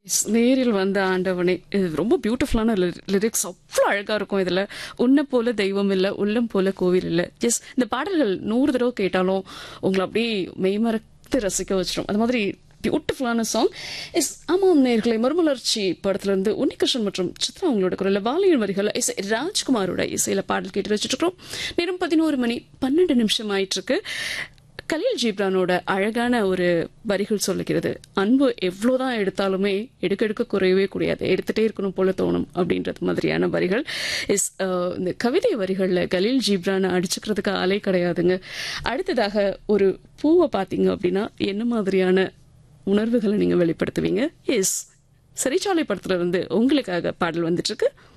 Yes, நேரில் வந்த ஆண்டவனே இது ரொம்ப பியூட்டிஃபுல்லான லிரிக்ஸ் அவ்வளோ அழகா இருக்கும் இதுல உன்னை போல தெய்வம் இல்ல உள்ளம் போல கோவில் இல்ல எஸ் இந்த பாடல்கள் நூறு தடவை கேட்டாலும் உங்களை அப்படியே மெய்மறத்து ரசிக்க வச்சிடும் அது மாதிரி பியூட்டிஃபுல்லான சாங் எஸ் ஆமாம் நேர்களை மறுமலர்ச்சி படத்துல இருந்து உன்னிகிருஷ்ணன் மற்றும் சித்ரா அவங்களோட குரல்ல பாலியன் வரிகள் இசை ராஜ்குமாரோட இசையில பாடல் கேட்டு வச்சுட்டு இருக்கோம் நேரம் பதினோரு மணி பன்னெண்டு நிமிஷம் ஆயிட்டு இருக்கு கலீல் ஜீப்ரானோட அழகான ஒரு வரிகள் சொல்லுகிறது அன்பு எவ்வளோதான் எடுத்தாலுமே எடுக்க எடுக்க குறையவே கூடாது எடுத்துட்டே இருக்கணும் போல தோணும் அப்படின்றது மாதிரியான வரிகள் இஸ் இந்த கவிதை வரிகளில் கலீல் ஜீப்ரானை அடிச்சுக்கிறதுக்கு ஆளே கிடையாதுங்க அடுத்ததாக ஒரு பூவை பார்த்தீங்க அப்படின்னா என்ன மாதிரியான உணர்வுகளை நீங்கள் வெளிப்படுத்துவீங்க எஸ் சிறைச்சாலை படத்துல இருந்து உங்களுக்காக பாடல் வந்துட்டு இருக்கு